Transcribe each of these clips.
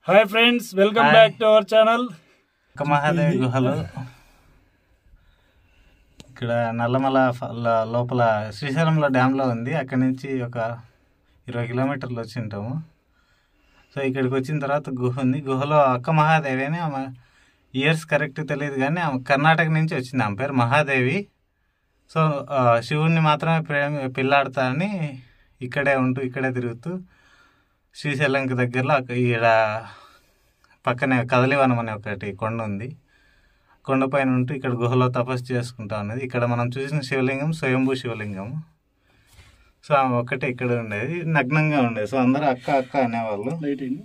Hi friends welcome Hi. Back to our channel ఒక మహాదేవి గుహలు ఇక్కడ నల్లమల ఫ- ల- లోపల శ్రీశైలంలో డ్యాంలో ఉంది అక్కడి నుంచి ఒక ఇరవై కిలోమీటర్లు వచ్చి ఉంటాము సో ఇక్కడికి వచ్చిన తర్వాత గుహ ఉంది గుహలో అక్క మహాదేవి అని ఆమె ఇయర్స్ కరెక్ట్ తెలియదు కానీ ఆమె కర్ణాటక నుంచి వచ్చింది ఆమె పేరు మహాదేవి సో ఆ, శివుణ్ణి మాత్రమే ప్రేమ పిల్లాడతా అని ఇక్కడే ఉంటూ ఇక్కడే తిరుగుతూ శ్రీశైలంకి దగ్గరలో అక్క- ఈడ పక్కనే కదలివనం అనే ఒకటి కొండ ఉంది కొండపైన ఉంటూ ఇక్కడ గుహలో తపస్సు చేసుకుంటా ఉన్నది ఇక్కడ మనం చూసిన శివలింగం స్వయంభూ శివలింగం సో ఆమె ఒక్కటే ఇక్కడ ఉండేది నగ్నంగా ఉండేది సో అందరూ అక్క అక్క అనేవాళ్ళు లైటింగ్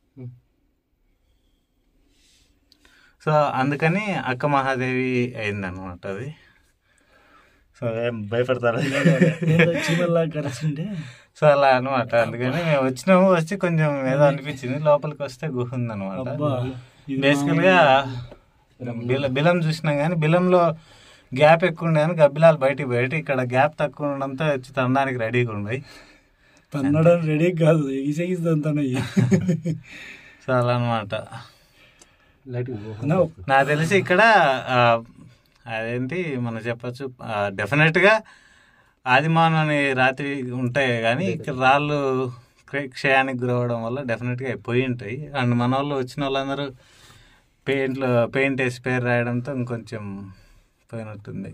సో అందుకని అక్క మహాదేవి అయిందనమాట అది సో ఏం భయపడతారా చీమల్లా కరిచింటే సో అలా అనమాట అందుకని మేము వచ్చినాము వచ్చి కొంచెం ఏదో అనిపించింది లోపలికి వస్తే గుహ ఉందన్నమాట అబ్బా ఇది బేసికల్ గా బిల బిలం చూసినాం కానీ బిలంలో గ్యాప్ ఎక్కువ ఉండే కానీ గబ్బిలాలు బయటికి బయట ఇక్కడ గ్యాప్ తక్కువ ఉండడంతో వచ్చి తనడానికి రెడీగా ఉన్నాయి తన్నడం రెడీ కాదు ఈసెగిస్తుందా సో అలా అనమాట అన్న నాకు తెలిసి ఇక్కడ ఆ, అదేంటి మనం చెప్పచ్చు డెఫినెట్ గా ఆదిమానని రాత్రి ఉంటాయి కానీ ఇక్కడ రాళ్ళు క్ష- క్షయానికి గురవడం వల్ల డెఫినెట్ గా పోయి ఉంటాయి అండ్ మన వాళ్ళు వచ్చిన వాళ్ళందరూ పెయింట్లు పెయింట్ వేసి పేరు రాయడంతో ఇంకొంచెం పోయినట్టుంది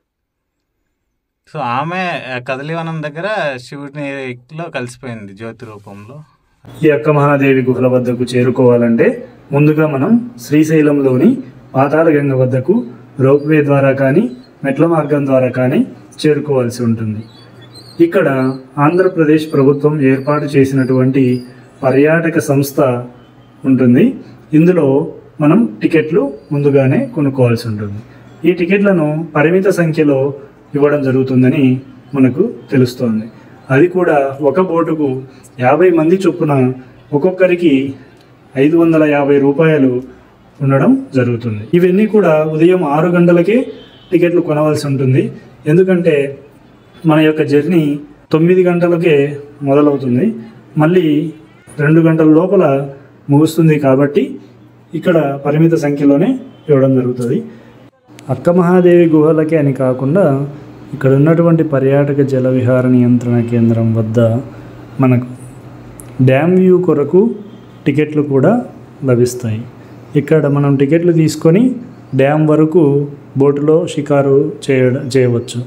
సో ఆమె ఆ, కదలివనం దగ్గర శివుడిలో కలిసిపోయింది జ్యోతి రూపంలో ఈ అక్క మహాదేవి గుహల వద్దకు చేరుకోవాలంటే ముందుగా మనం శ్రీశైలంలోని పాతాళగంగ వద్దకు రోప్వే ద్వారా కానీ మెట్ల మార్గం ద్వారా కానీ చేరుకోవాల్సి ఉంటుంది ఇక్కడ ఆంధ్రప్రదేశ్ ప్రభుత్వం ఏర్పాటు చేసినటువంటి పర్యాటక సంస్థ ఉంటుంది ఇందులో మనం టికెట్లు ముందుగానే కొనుక్కోవాల్సి ఉంటుంది ఈ టికెట్లను పరిమిత సంఖ్యలో ఇవ్వడం జరుగుతుందని మనకు తెలుస్తోంది అది కూడా ఒక బోటుకు యాభై మంది చొప్పున ఒక్కొక్కరికి ఐదు వందల యాభై రూపాయలు ఉండడం జరుగుతుంది ఇవన్నీ కూడా ఉదయం ఆరు గంటలకే టికెట్లు కొనవలసి ఉంటుంది ఎందుకంటే మన యొక్క జర్నీ తొమ్మిది గంటలకే మొదలవుతుంది మళ్ళీ రెండు గంటల లోపల ముగుస్తుంది కాబట్టి ఇక్కడ పరిమిత సంఖ్యలోనే ఇవ్వడం జరుగుతుంది అక్క మహాదేవి గుహలకే అని కాకుండా ఇక్కడ ఉన్నటువంటి పర్యాటక జల విహార నియంత్రణ కేంద్రం వద్ద మనకు డ్యామ్ వ్యూ కొరకు టికెట్లు కూడా లభిస్తాయి ఇక్కడ మనం టికెట్లు తీసుకొని డ్యామ్ వరకు బోటులో షికారు చేయడ చేయవచ్చు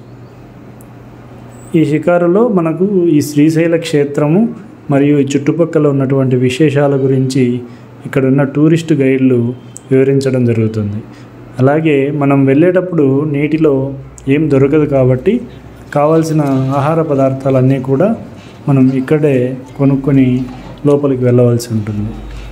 ఈ షికారులో మనకు ఈ శ్రీశైల క్షేత్రము మరియు ఈ చుట్టుపక్కల ఉన్నటువంటి విశేషాల గురించి ఇక్కడ ఉన్న టూరిస్ట్ గైడ్లు వివరించడం జరుగుతుంది అలాగే మనం వెళ్ళేటప్పుడు నీటిలో ఏం దొరకదు కాబట్టి కావాల్సిన ఆహార పదార్థాలన్నీ కూడా మనం ఇక్కడే కొనుక్కొని లోపలికి వెళ్ళవలసి ఉంటుంది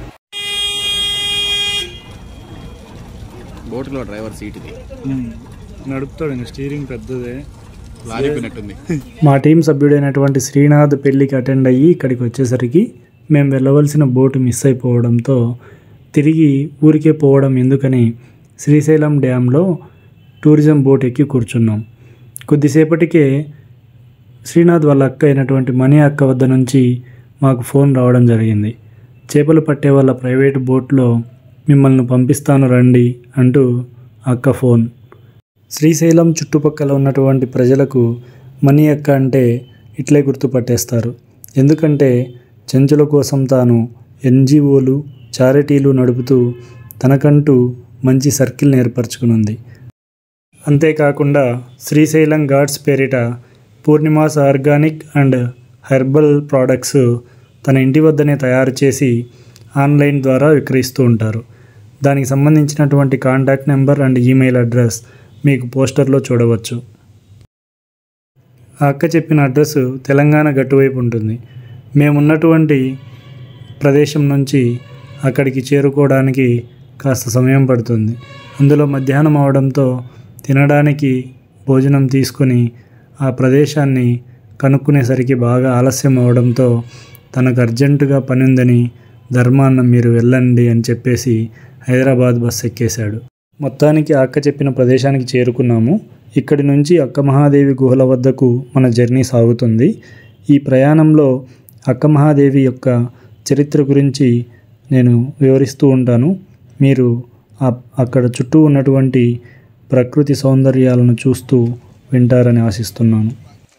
బోట్లో డ్రైవర్ సీట్ ఇది నడుపుతాడు ఇంకా స్టీరింగ్ పెద్దదే లాగిపోయినట్టుంది మా టీం సభ్యుడైనటువంటి శ్రీనాథ్ పెళ్ళికి అటెండ్ అయ్యి ఇక్కడికి వచ్చేసరికి మేము వెళ్ళవలసిన బోటు మిస్ అయిపోవడంతో తిరిగి ఊరికే పోవడం ఎందుకని శ్రీశైలం డ్యాంలో టూరిజం బోట్ ఎక్కి కూర్చున్నాం కొద్దిసేపటికే శ్రీనాథ్ వాళ్ళ అక్క అయినటువంటి మణి అక్క వద్ద నుంచి మాకు ఫోన్ రావడం జరిగింది చేపలు పట్టే వాళ్ళ ప్రైవేట్ బోట్లో మిమ్మల్ని పంపిస్తాను రండి అంటూ అక్క ఫోన్ శ్రీశైలం చుట్టుపక్కల ఉన్నటువంటి ప్రజలకు మణి అక్క అంటే ఇట్లే గుర్తుపట్టేస్తారు ఎందుకంటే చెంచుల కోసం తాను ఎన్జిఓలు చారిటీలు నడుపుతూ తనకంటూ మంచి సర్కిల్ని ఏర్పరచుకునుంది అంతేకాకుండా శ్రీశైలం గాడ్స్ పేరిట Purnima's organic and herbal products తన ఇంటి వద్దనే తయారు చేసి ఆన్లైన్ ద్వారా విక్రయిస్తూ ఉంటారు దానికి సంబంధించినటువంటి contact number and email address మీకు పోస్టర్లో చూడవచ్చు ఆ అక్క చెప్పిన అడ్రస్ తెలంగాణ గట్టువైపు ఉంటుంది మేమున్నటువంటి ప్రదేశం నుంచి అక్కడికి చేరుకోవడానికి కాస్త సమయం పడుతుంది అందులో మధ్యాహ్నం అవడంతో తినడానికి భోజనం తీసుకొని ఆ ప్రదేశాన్ని కనుక్కునేసరికి బాగా ఆలస్యం అవడంతో తనకు అర్జెంటుగా పని ఉందని ధర్మాన్న మీరు వెళ్ళండి అని చెప్పేసి హైదరాబాద్ బస్ ఎక్కేశాడు మొత్తానికి ఆ అక్క చెప్పిన ప్రదేశానికి చేరుకున్నాము ఇక్కడి నుంచి అక్క మహాదేవి గుహల వద్దకు మన జర్నీ సాగుతుంది ఈ ప్రయాణంలో అక్క మహాదేవి యొక్క చరిత్ర గురించి నేను వివరిస్తూ ఉంటాను మీరు ఆ- అక్కడ చుట్టూ ఉన్నటువంటి ప్రకృతి సౌందర్యాలను చూస్తూ వింటారని ఆశిస్తున్నాను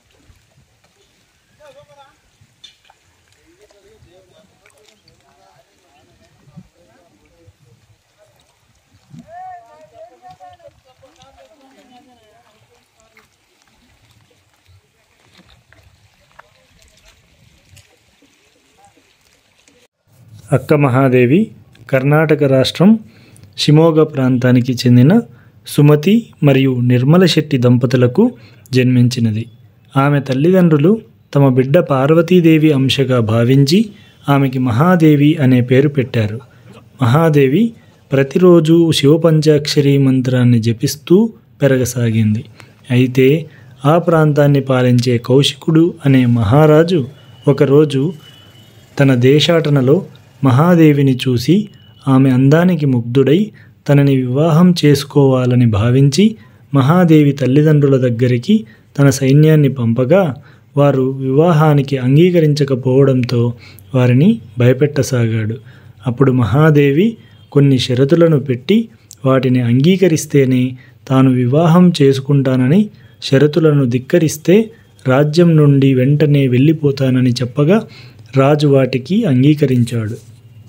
అక్క మహాదేవి కర్ణాటక రాష్ట్రం షిమోగ ప్రాంతానికి చెందిన సుమతి మరియు నిర్మల శెట్టి దంపతులకు జన్మించినది ఆమె తల్లిదండ్రులు తమ బిడ్డ పార్వతీదేవి అంశగా భావించి ఆమెకి మహాదేవి అనే పేరు పెట్టారు మహాదేవి ప్రతిరోజు శివపంచాక్షరి మంత్రాన్ని జపిస్తూ పెరగసాగింది అయితే ఆ ప్రాంతాన్ని పాలించే కౌశికుడు అనే మహారాజు ఒకరోజు తన దేశాటనలో మహాదేవిని చూసి ఆమె అందానికి ముగ్ధుడై తనని వివాహం చేసుకోవాలని భావించి మహాదేవి తల్లిదండ్రుల దగ్గరికి తన సైన్యాన్ని పంపగా వారు వివాహానికి అంగీకరించకపోవడంతో వారిని భయపెట్టసాగాడు అప్పుడు మహాదేవి కొన్ని షరతులను పెట్టి వాటిని అంగీకరిస్తేనే తాను వివాహం చేసుకుంటానని షరతులను ధిక్కరిస్తే రాజ్యం నుండి వెంటనే వెళ్ళిపోతానని చెప్పగా రాజు వాటికి అంగీకరించాడు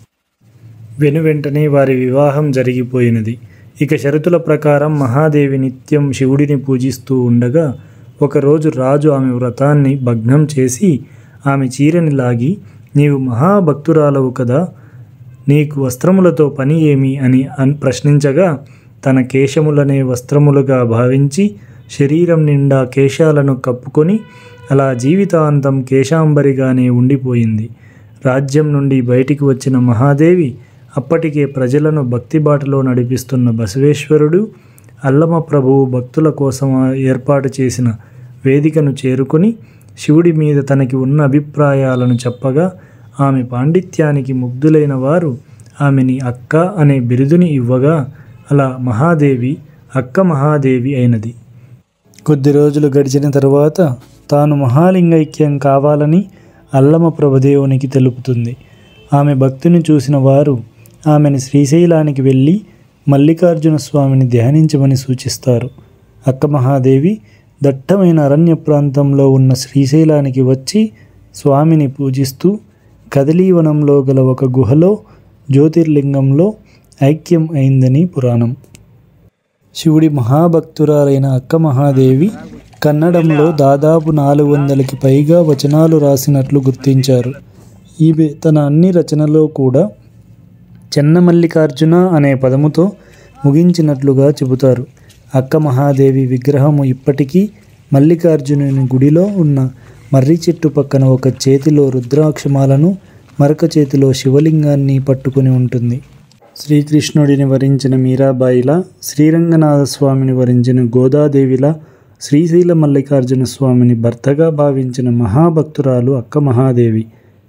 వెనువెంటనే వారి వివాహం జరిగిపోయినది ఇక షరతుల ప్రకారం మహాదేవి నిత్యం శివుడిని పూజిస్తూ ఉండగా ఒకరోజు రాజు ఆమె వ్రతాన్ని భగ్నం చేసి ఆమె చీరని లాగి నీవు మహాభక్తురాలవు కదా నీకు వస్త్రములతో పని ఏమి అని అన్ ప్రశ్నించగా తన కేశములనే వస్త్రములుగా భావించి శరీరం నిండా కేశాలను కప్పుకొని అలా జీవితాంతం కేశాంబరిగానే ఉండిపోయింది రాజ్యం నుండి బయటికి వచ్చిన మహాదేవి అప్పటికే ప్రజలను భక్తి బాటలో నడిపిస్తున్న బసవేశ్వరుడు అల్లమ ప్రభువు భక్తుల కోసం ఏర్పాటు చేసిన వేదికను చేరుకొని శివుడి మీద తనకి ఉన్న అభిప్రాయాలను చెప్పగా ఆమె పాండిత్యానికి ముగ్ధులైన వారు ఆమెని అక్క అనే బిరుదుని ఇవ్వగా అలా మహాదేవి అక్క మహాదేవి అయినది కొద్ది రోజులు గడిచిన తరువాత తాను మహాలింగైక్యం కావాలని అల్లమ ప్రభుదేవునికి తెలుపుతుంది ఆమె భక్తిని చూసిన వారు ఆమెను శ్రీశైలానికి వెళ్ళి మల్లికార్జున స్వామిని ధ్యానించమని సూచిస్తారు అక్క మహాదేవి దట్టమైన అరణ్య ప్రాంతంలో ఉన్న శ్రీశైలానికి వచ్చి స్వామిని పూజిస్తూ కదలీవనంలో గల ఒక గుహలో జ్యోతిర్లింగంలో ఐక్యం అయిందని పురాణం శివుడి మహాభక్తురాలైన అక్క మహాదేవి కన్నడంలో దాదాపు నాలుగు వందలకి పైగా వచనాలు రాసినట్లు గుర్తించారు ఈమె తన అన్ని రచనలో కూడా చెన్నమల్లికార్జున అనే పదముతో ముగించినట్లుగా చెబుతారు అక్క మహాదేవి విగ్రహము ఇప్పటికీ మల్లికార్జునుని గుడిలో ఉన్న మర్రి చెట్టు పక్కన ఒక చేతిలో రుద్రాక్షమాలను మరొక చేతిలో శివలింగాన్ని పట్టుకుని ఉంటుంది శ్రీకృష్ణుడిని వరించిన మీరాబాయిలా శ్రీరంగనాథ స్వామిని వరించిన గోదాదేవిలా శ్రీశైల మల్లికార్జున స్వామిని భర్తగా భావించిన మహాభక్తురాలు అక్క మహాదేవి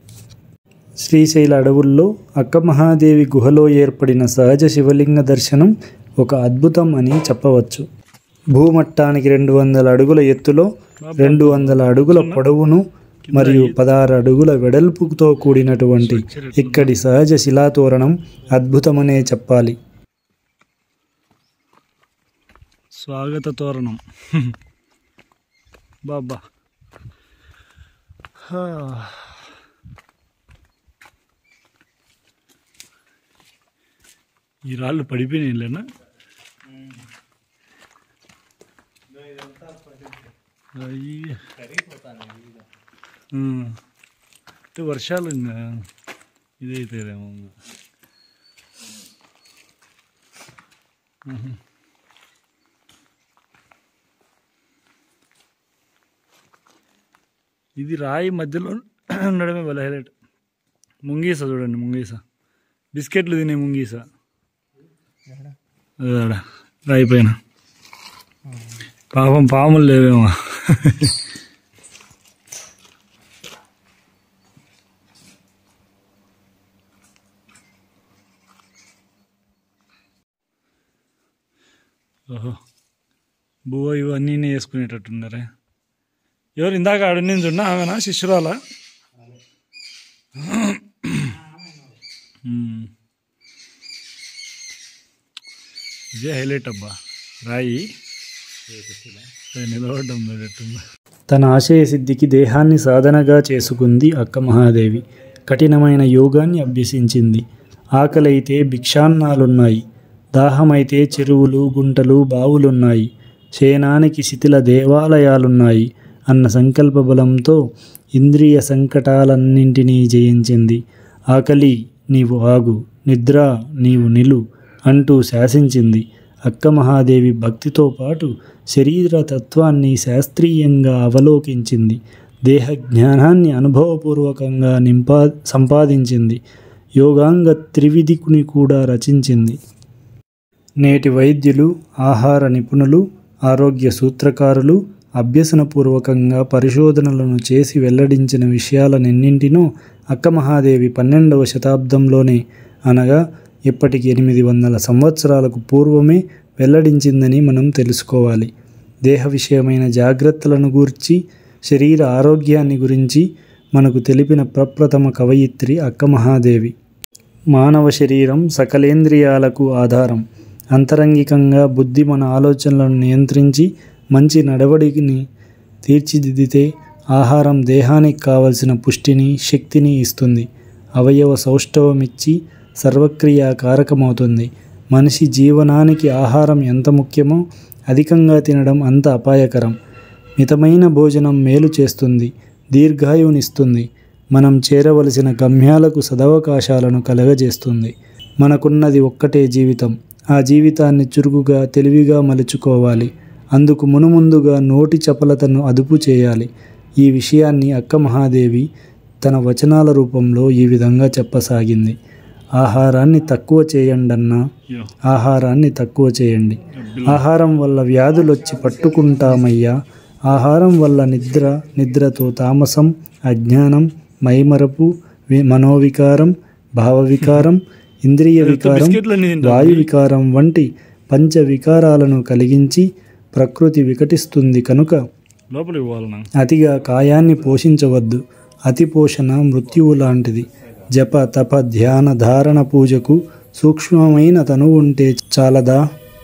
శ్రీశైల అడవుల్లో అక్క మహాదేవి గుహలో ఏర్పడిన సహజ శివలింగ దర్శనం ఒక అద్భుతం అని చెప్పవచ్చు భూమట్టానికి రెండు వందల అడుగుల ఎత్తులో రెండు వందల అడుగుల పొడవును మరియు పదహారు అడుగుల వెడల్పుతో కూడినటువంటి ఇక్కడి సహజ శిలాతోరణం అద్భుతమనే చెప్పాలి స్వాగత తోరణం బాబా ఈ రాళ్ళు పడిపోయినాయి లేనా అయ్యి. ఉమ్. అంటే వర్షాలు ఇంకా ఇదైతేనేమో ఇంకా. ఉహు. ఇది రాయి మధ్యలో ఉండడమే భలే హైలైట్ ముంగీస చూడండి ముంగీస బిస్కెట్లు తినే ముంగీస అదాడ రాయి పైన పాపం పాములు లేవేమో ఓహో బువ్వ ఇవన్నీ వేసుకునేటట్టున్నారే ఎవరు ఇందాక ఆడుంది చూడ ఆమెనా శిష్యురాలా ఉమ్. ఇదే హైలైట్ అబ్బా రాయి నిలబడడం తన ఆశయ సిద్ధికి దేహాన్ని సాధనగా చేసుకుంది అక్క మహాదేవి కఠినమైన యోగాన్ని అభ్యసించింది ఆకలైతే భిక్షాన్నాలున్నాయి దాహమైతే చెరువులు గుంటలు బావులున్నాయి శయనానికి శిథిల దేవాలయాలున్నాయి అన్న సంకల్ప బలంతో ఇంద్రియ సంకటాలన్నింటినీ జయించింది ఆకలి నీవు ఆగు నిద్ర నీవు నిలు అంటూ శాసించింది అక్క మహాదేవి భక్తితో పాటు శరీర తత్వాన్ని శాస్త్రీయంగా అవలోకించింది దేహ జ్ఞానాన్ని అనుభవపూర్వకంగా నింపా సంపాదించింది యోగాంగ త్రివిధికుని కూడా రచించింది నేటి వైద్యులు ఆహార నిపుణులు ఆరోగ్య సూత్రకారులు అభ్యసనపూర్వకంగా పరిశోధనలను చేసి వెల్లడించిన విషయాలనెన్నింటినో అక్క మహాదేవి పన్నెండవ శతాబ్దంలోనే అనగా ఇప్పటికి ఎనిమిది వందల సంవత్సరాలకు పూర్వమే వెల్లడించిందని మనం తెలుసుకోవాలి దేహ విషయమైన జాగ్రత్తలను గూర్చి శరీర ఆరోగ్యాన్ని గురించి మనకు తెలిపిన ప్రప్రథమ కవయిత్రి అక్క మహాదేవి మానవ శరీరం సకలేంద్రియాలకు ఆధారం అంతరంగికంగా బుద్ధి మన ఆలోచనలను నియంత్రించి మంచి నడవడిని తీర్చిదిద్దితే ఆహారం దేహానికి కావలసిన పుష్టిని శక్తిని ఇస్తుంది అవయవ సౌష్ఠవమిచ్చి సర్వక్రియ కారకమవుతుంది మనిషి జీవనానికి ఆహారం ఎంత ముఖ్యమో అధికంగా తినడం అంత అపాయకరం మితమైన భోజనం మేలు చేస్తుంది దీర్ఘాయునిస్తుంది మనం చేరవలసిన గమ్యాలకు సదవకాశాలను కలగజేస్తుంది మనకున్నది ఒక్కటే జీవితం ఆ జీవితాన్ని చురుకుగా తెలివిగా మలుచుకోవాలి అందుకు మునుముందుగా నోటి చపలతను అదుపు చేయాలి ఈ విషయాన్ని అక్క మహాదేవి తన వచనాల రూపంలో ఈ విధంగా చెప్పసాగింది ఆహారాన్ని తక్కువ చేయండన్నా ఆహారాన్ని తక్కువ చేయండి ఆహారం వల్ల వ్యాధులొచ్చి పట్టుకుంటామయ్యా ఆహారం వల్ల నిద్ర నిద్రతో తామసం అజ్ఞానం మైమరపు వి- మనోవికారం భావవికారం ఇంద్రియ వికారం వాయు వికారం వంటి పంచ వికారాలను కలిగించి ప్రకృతి వికటిస్తుంది కనుక లోపలికి పోవాలన్నా అతిగా కాయాన్ని పోషించవద్దు అతి పోషణ మృత్యువు లాంటిది జప తప ధ్యాన ధారణ పూజకు సూక్ష్మమైన తనువు ఉంటే చాలదా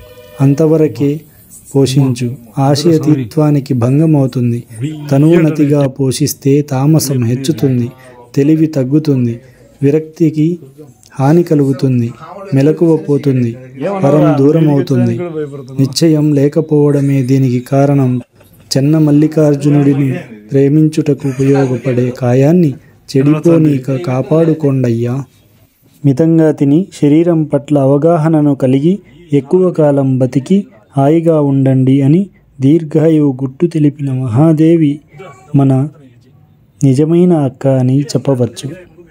అంతవరకే పోషించు ఆశయతీత్వానికి భంగమవుతుంది తనువునతిగా పోషిస్తే తామసం హెచ్చుతుంది తెలివి తగ్గుతుంది విరక్తికి హాని కలుగుతుంది మెలకువ పోతుంది పరం దూరం అవుతుంది నిశ్చయం లేకపోవడమే దీనికి కారణం చెన్న మల్లికార్జునుడిని ప్రేమించుటకు ఉపయోగపడే కాయాన్ని చెడిపోనీక కాపాడుకోండయ్యా మితంగా తిని శరీరం పట్ల అవగాహనను కలిగి ఎక్కువ కాలం బతికి హాయిగా ఉండండి అని దీర్ఘాయువు గుట్టు తెలిపిన మహాదేవి మన నిజమైన అక్క అని చెప్పవచ్చు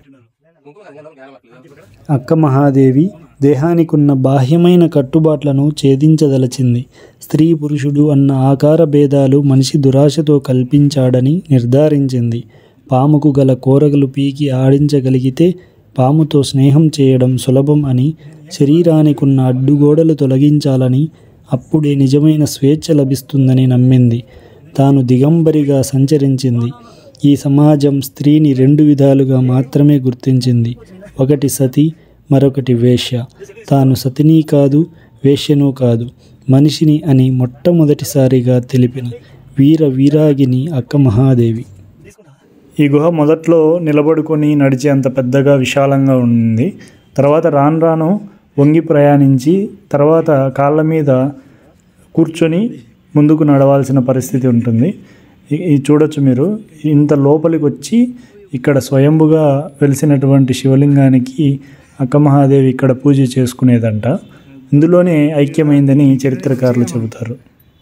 అక్క మహాదేవి దేహానికున్న బాహ్యమైన కట్టుబాట్లను ఛేదించదలచింది స్త్రీ పురుషుడు అన్న ఆకార భేదాలు మనిషి దురాశతో కల్పించాడని నిర్ధారించింది పాముకు గల కోరగలు పీకి ఆడించగలిగితే పాముతో స్నేహం చేయడం సులభం అని శరీరానికున్న అడ్డుగోడలు తొలగించాలని అప్పుడే నిజమైన స్వేచ్ఛ లభిస్తుందని నమ్మింది తాను దిగంబరిగా సంచరించింది ఈ సమాజం స్త్రీని రెండు విధాలుగా మాత్రమే గుర్తించింది ఒకటి సతి మరొకటి వేశ్య తాను సతిని కాదు వేశ్యను కాదు మనిషిని అని మొట్టమొదటిసారిగా తెలిపిన వీర వీరాగిని అక్క మహాదేవి ఈ గుహ మొదట్లో నిలబడుకొని నడిచే అంత పెద్దగా విశాలంగా ఉంది తర్వాత రాను రాను వంగి ప్రయాణించి తర్వాత కాళ్ళ మీద కూర్చొని ముందుకు నడవాల్సిన పరిస్థితి ఉంటుంది ఇ- ఇది చూడొచ్చు మీరు ఇంత లోపలికి వచ్చి ఇక్కడ స్వయంభుగా వెలిసినటువంటి శివలింగానికి అక్క మహాదేవి ఇక్కడ పూజ చేసుకునేదంట ఇందులోనే ఐక్యమైందని చరిత్రకారులు చెబుతారు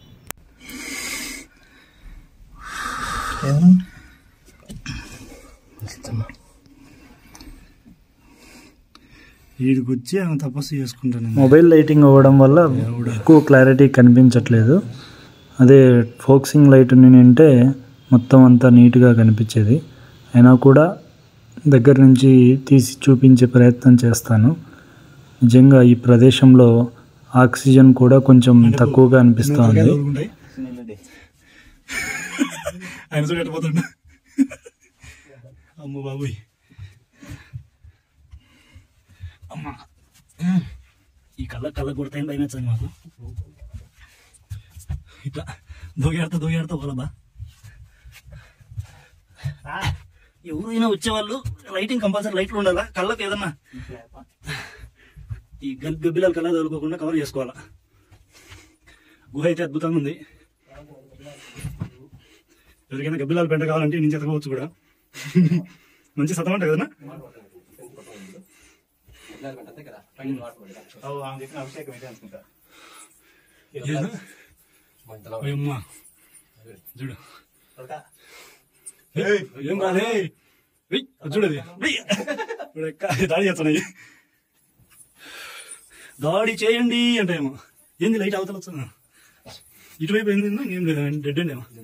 వీడికి వచ్చి ఆమె తపస్సు చేసుకుంటాను మొబైల్ లైటింగ్ అవ్వడం వల్ల ఎక్కువ క్లారిటీ కనిపించట్లేదు అదే ఫోక్సింగ్ లైట్ ఉంటే మొత్తం అంతా నీట్గా కనిపించేది అయినా కూడా దగ్గర నుంచి తీసి చూపించే ప్రయత్నం చేస్తాను నిజంగా ఈ ప్రదేశంలో ఆక్సిజన్ కూడా కొంచెం తక్కువగా అనిపిస్తుంది ఆయన చూడ పోతుండ అమ్మ బాబోయ్ అమ్మ ఈ కళ్ళ కళ్ళ కొడతాయని భయం వేస్తుంది మాకు ఇట్లా దోగాడుతా దోగాడుతా పోలబ్బా ఎవరైనా వచ్చేవాళ్ళు లైటింగ్ కంపల్సరీ లైట్లు ఉండాలా కళ్ళకి ఏదన్నా ఈ గల్ గబ్బిలాలు కళ్ళ తగులుకోకుండా కవర్ చేసుకోవాలా గుహ అయితే అద్భుతంగా ఉంది ఎవరికైనా గబ్బిలాలు పెంట కావాలంటే నుంచి ఎతకవచ్చు కూడా మంచి సతం అంట కదన్నా అభిషేకం అయితే అనుకుంటా ఏనా? ఓయమ్మా. చూడు ఏయ్, ఏం రాలే ఏయ్, అది చూడది ఏయ్. ఇప్పుడు ఎక్క దాడి చేస్తున్నాయి దాడి చేయండి అంటే ఏమో ఏంది లైట్ అవతల వస్తున్నా ఇటువైపు ఏంది ఏం లేదు డెడ్ అండి ఏమో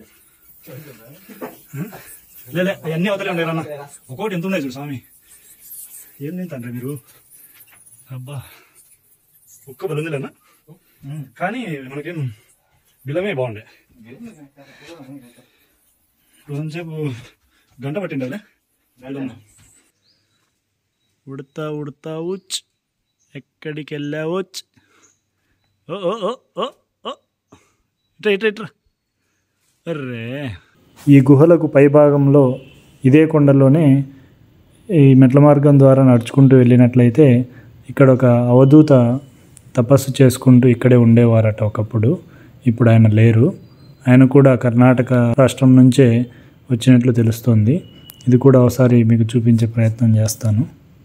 లేలే అవన్నీ అవతలే ఉండే అన్న ఒక్కొక్కటి ఎంత ఉన్నాయి చూడు స్వామి ఏం తింటాండ్రే మీరు అబ్బా ఒక్క బలందిలేనా కానీ మనకేం బిలమే బాగుండే కొంచెంసేపు గంట పట్టిండాలే ఉడతా ఉడతా ఉచ్ ఎక్కడికి వెళ్ళావోచ్ ఓ ఓ ఓ ఓ ఓ ఇట్రా ఇట్రా ఇట్రా అర్రే ఈ గుహలకు పైభాగంలో ఇదే కొండలోనే ఈ మెట్ల మార్గం ద్వారా నడుచుకుంటూ వెళ్ళినట్లయితే ఇక్కడ ఒక అవధూత తపస్సు చేసుకుంటూ ఇక్కడే ఉండేవారట ఒకప్పుడు ఇప్పుడు ఆయన లేరు ఆయన కూడా కర్ణాటక రాష్ట్రం నుంచే వచ్చినట్లు తెలుస్తోంది ఇది కూడా ఒకసారి మీకు చూపించే ప్రయత్నం చేస్తాను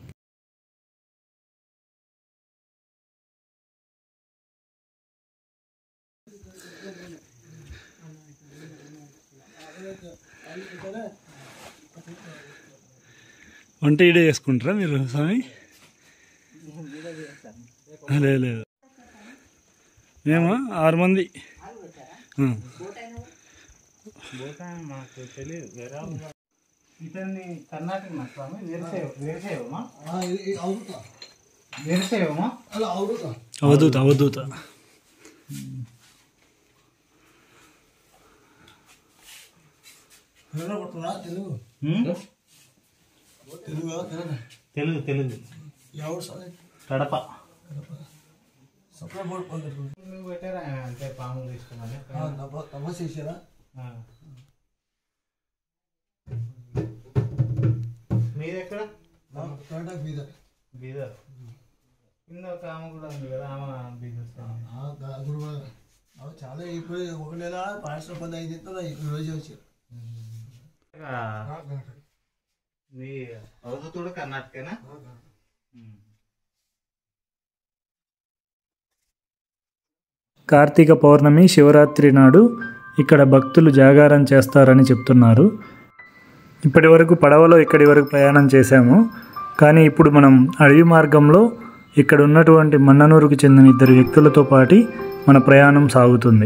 వంట ఈడే చేసుకుంటారా మీరు స్వామి లేదు లేదు మేము ఆరు మంది ఆ. మాకు తెలియదు వేరే ఇతన్ని కర్ణాటక నా స్వామి వీరశైవ వీరశైవమా వీరశైవమా అవధూత అవధూత తెలుగు తెలుగు కడప నువ్వు పెట్టారా అంటే పాములు తీసుకోమని ఆ. మీది ఎక్కడ బీదర్ కింద ఒక ఆమె కూడా ఉంది కదా ఆమె బీదర్ చాలా ఇప్పుడు ఒక నెల పారిశ్రామిక పని అయితే ఈ రోజు వచ్చి మీ అవధూతుడు కర్ణాటకేనా కార్తీక పౌర్ణమి శివరాత్రి నాడు ఇక్కడ భక్తులు జాగారం చేస్తారని చెప్తున్నారు ఇప్పటి వరకు పడవలో ఇక్కడి వరకు ప్రయాణం చేశాము కానీ ఇప్పుడు మనం అడవి మార్గంలో ఇక్కడ ఉన్నటువంటి మన్ననూరుకు చెందిన ఇద్దరు వ్యక్తులతో పాటి మన ప్రయాణం సాగుతుంది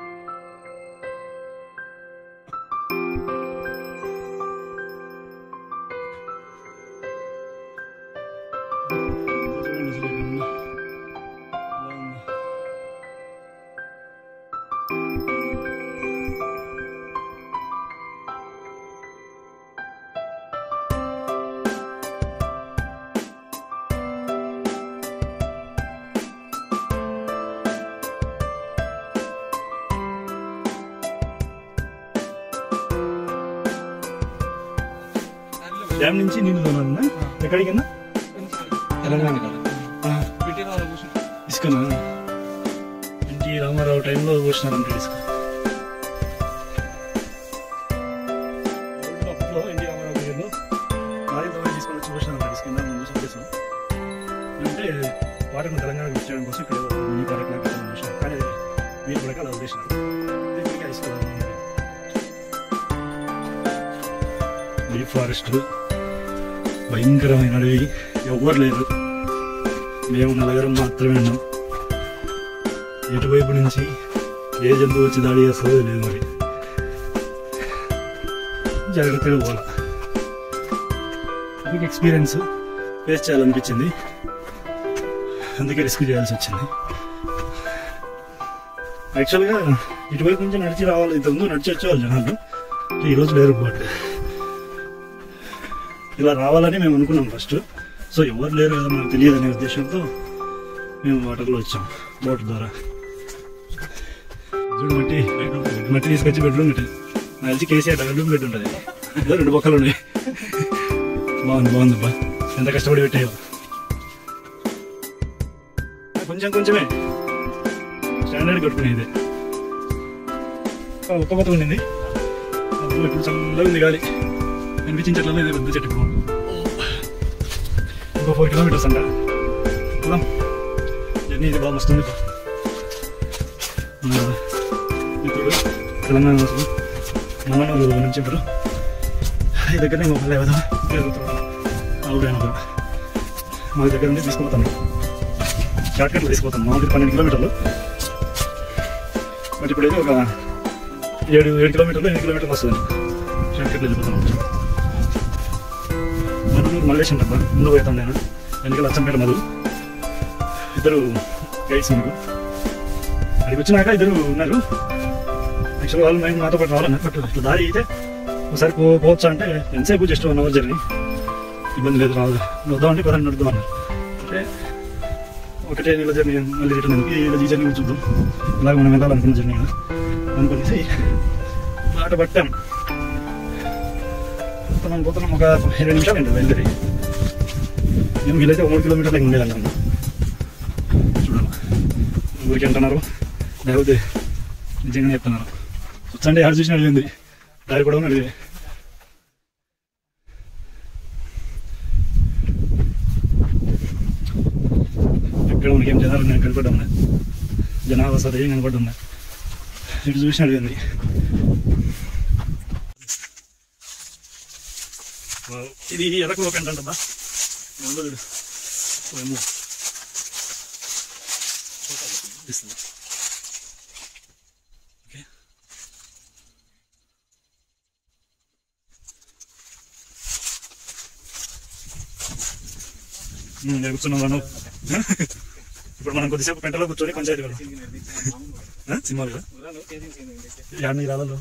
డ్యామ్ నుంచి నీళ్ళు తోలాలన్నా ఎక్కడికి తెలంగాణ ఇసుకనా ఎన్టీ రామారావు టైంలో పోసినారంటే ఇసుక అప్పట్లో ఎన్టీ రామారావు టైంలో లారీ తోలి తీసుకొని వచ్చి పోసినారంటే ఇసుక ఇందా మనం చూసిన కేసు అంటే వాటర్ తెలంగాణ వచ్చేయడం కోసం ఇక్కడ ఏదో మినీ పార్క్ లాగా కట్టడం చూసినారు కానీ అది వీరు కూడా అలా వదిలేసినారు దీనికి ఆ ఇసుక ఉంది. డీప్ ఫారెస్ట్ భయంకరమైన అడవి ఎవ్వరు లేరు మేము నలుగురం మాత్రమే ఉన్నాం ఎటువైపు నుంచి ఏ జంతువు వచ్చి దాడి చేస్తుందో లేదు మరి జాగ్రత్తగా పోవాల మీకు ఎక్స్పీరియన్స్ ఫేస్ చేయాలనిపించింది అందుకే రిస్క్ చేయాల్సి వచ్చింది యాక్చువల్గా ఇటువైపు నుంచి నడిచి రావాలి ఇంతకుముందు నడిచి వచ్చేవాళ్ళు జనాలు ఈరోజు లేరు బట్ ఇలా రావాలని మేము అనుకున్నాం ఫస్ట్ సో ఎవరు లేరు కదా మనకు తెలియదు అనే ఉద్దేశంతో మేము వాటర్లో వచ్చాం బోట్ ద్వారా చూడు మట్టి మట్టి తీసుకొచ్చి బెడ్రూమ్ పెట్టి నాకు తెలిసి కేసీఆర్ బెడ్రూమ్ బెడ్ ఉంటుంది ఏదో రెండు బొక్కలు ఉన్నాయి బాగుంది బాగుంది అబ్బా ఎంత కష్టపడి పెట్టాయో కొంచెం కొంచెమే స్టాండర్డ్ కొట్టుకునేది ఒక్క కొత్త ఉండింది అప్పుడు ఇప్పుడు చల్లగా ఉంది గాలి అనిపించించట్లలో ఇది పెద్ద చెట్టు ఇంకో ఫోర్ కిలోమీటర్స్ అంట పోదాం జర్నీ ఇది బాగా వస్తుంది ఇప్పుడు తెలంగాణ కోసం మనోళ్ళు నుంచి ఇప్పుడు ఈ దగ్గర నేను మళ్ళీ కదా ఆవుడైనా మా దగ్గర నుండి తీసుకుపోతాను షార్ట్ కట్లో తీసుకుపోతాను మామూలుగా పన్నెండు కిలోమీటర్లు బట్ ఇప్పుడు అయితే ఒక ఏడు ఏడు కిలోమీటర్లు ఎనిమిది కిలోమీటర్లు వస్తుంది షార్ట్ కట్లో వెళ్ళిపోతాను మధు మల్లేష్ అంట ముందు పోతాను నేను వెనకాల అచ్చంపేట మధు ఇద్దరు గైడ్స్ మనకు అక్కడికి వచ్చినాక ఇద్దరు ఉన్నారు యాక్చువల్ వాళ్ళు మేము నాతో పాటు రావాలన్నారు బట్ ఇట్లా దారి అయితే ఒకసారి పో పోవచ్చా అంటే ఎంతసేపు జస్ట్ వన్ అవర్ జర్నీ ఇబ్బంది లేదు రాదు వద్దామంటే పదండి నడుద్దాం అన్నారు అంటే ఒకటే నీళ్ళ జర్నీ మళ్ళీ రిటర్న్ ఎందుకు ఈ ఈ జర్నీ చూద్దాం ఇలాగ మనం వెళ్ళాలనుకున్న జర్నీ కదా అనుకునేసి బాట పట్టాం పోతున్నాం పోతున్నాం ఒక ఇరవై నిమిషాలు అండి బయలుదేరి నేను వీలైతే ఒక మూడు కిలోమీటర్లకి ఉండేదన్నాను చూడాలి ఊరికి అంటున్నారు లేకపోతే నిజంగానే చెప్తున్నారు కూర్చోండి ఆడ చూసిన అడిగింది దారి కూడా అడిగి ఎక్కడ మనకి ఏం జనాలు నేను కనపడ్డా ఉన్నా జనాభా వస్తుంది ఏం కనపడ్డా ఉన్నా ఇటు చూసిన అడిగింది ఇది ఎరకు ఒక అంటబ్బా ముందు చూడు ఓ ఏమో. ఇస్తుంది. ఓకే ఉమ్, ఇక్కడ కూర్చున్నాం మనం ఇప్పుడు మనం కొద్దిసేపు పెంటలో కూర్చొని పంచాయతీ కూడా సినిమాలు కదా యాడ్ రాళ్ళు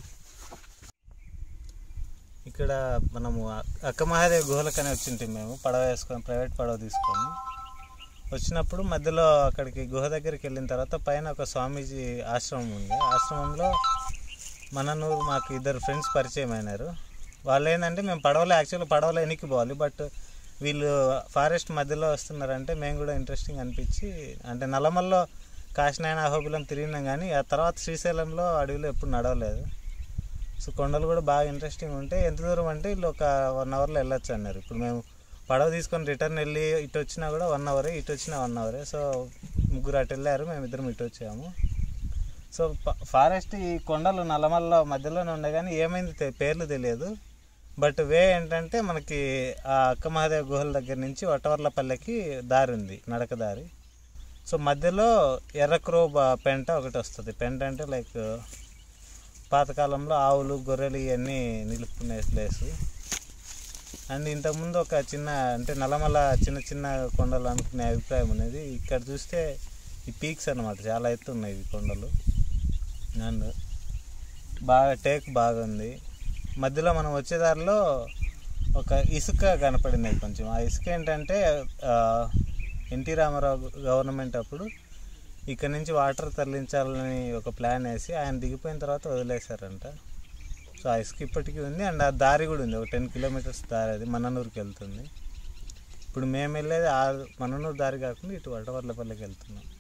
ఇక్కడ మనము అ- అక్క మహాదేవ్ గుహలకనే వచ్చింటాం మేము పడవ వేసుకొని ప్రైవేట్ పడవ తీసుకొని వచ్చినప్పుడు మధ్యలో అక్కడికి గుహ దగ్గరికి వెళ్ళిన తర్వాత పైన ఒక స్వామీజీ ఆశ్రమం ఉంది ఆశ్రమంలో మననూరు మాకు ఇద్దరు ఫ్రెండ్స్ పరిచయం అయినారు వాళ్ళు ఏంటంటే మేము పడవలో యాక్చువల్గా పడవలో ఎనికి పోవాలి బట్ వీళ్ళు ఫారెస్ట్ మధ్యలో వస్తున్నారంటే మేము కూడా ఇంట్రెస్టింగ్ అనిపించి అంటే నల్లమల్లో కాశీనాయన అహోబిలం తిరిగినాం కానీ ఆ తర్వాత శ్రీశైలంలో అడవిలో ఎప్పుడు నడవలేదు సో కొండలు కూడా బాగా ఇంట్రెస్టింగ్ ఉంటాయి ఎంత దూరం అంటే వీళ్ళు ఒక వన్ అవర్లో వెళ్ళొచ్చు అన్నారు ఇప్పుడు మేము పడవ తీసుకొని రిటర్న్ వెళ్ళి ఇటు వచ్చినా కూడా వన్ అవరే ఇటు వచ్చినా వన్ అవరే సో ముగ్గురు అటు వెళ్ళారు మేము ఇద్దరం ఇటు వచ్చాము సో ప- ఫారెస్ట్ ఈ కొండలు నల్లమల్ల మధ్యలోనే ఉండే కానీ ఏమైంది తె- పేర్లు తెలియదు బట్ వే ఏంటంటే మనకి ఆ అక్క మహాదేవ్ గుహల దగ్గర నుంచి వటవర్లపల్లెకి దారి ఉంది నడక దారి సో మధ్యలో ఎర్రక్రో బ- పెంట ఒకటి వస్తుంది పెంట అంటే లైక్ పాతకాలంలో ఆవులు గొర్రెలు ఇవన్నీ నిలుపుకునే ప్లేస్ అండ్ ఇంతకుముందు ఒక చిన్న అంటే నల్లమల చిన్న చిన్న కొండలు అనుకునే అభిప్రాయం అనేది ఇక్కడ చూస్తే ఈ పీక్స్ అన్నమాట చాలా ఎత్తు ఉన్నాయి ఈ కొండలు అండ్ బాగా టేక్ బాగుంది మధ్యలో మనం వచ్చే దారిలో ఒక ఇసుక కనపడింది కొంచెం ఆ ఇసుక ఏంటంటే ఆ, ఎన్టీ రామారావు గవర్నమెంట్ అప్పుడు ఇక్కడ నుంచి వాటర్ తరలించాలని ఒక ప్లాన్ వేసి ఆయన దిగిపోయిన తర్వాత వదిలేశారంట సో ఆ ఇసుక ఇప్పటికీ ఉంది అండ్ ఆ దారి కూడా ఉంది ఒక టెన్ కిలోమీటర్స్ దారి అది మననూరుకి వెళ్తుంది ఇప్పుడు మేము వెళ్ళేది ఆ మననూరు దారి కాకుండా ఇటు వటవర్లపల్లికి వెళ్తున్నాం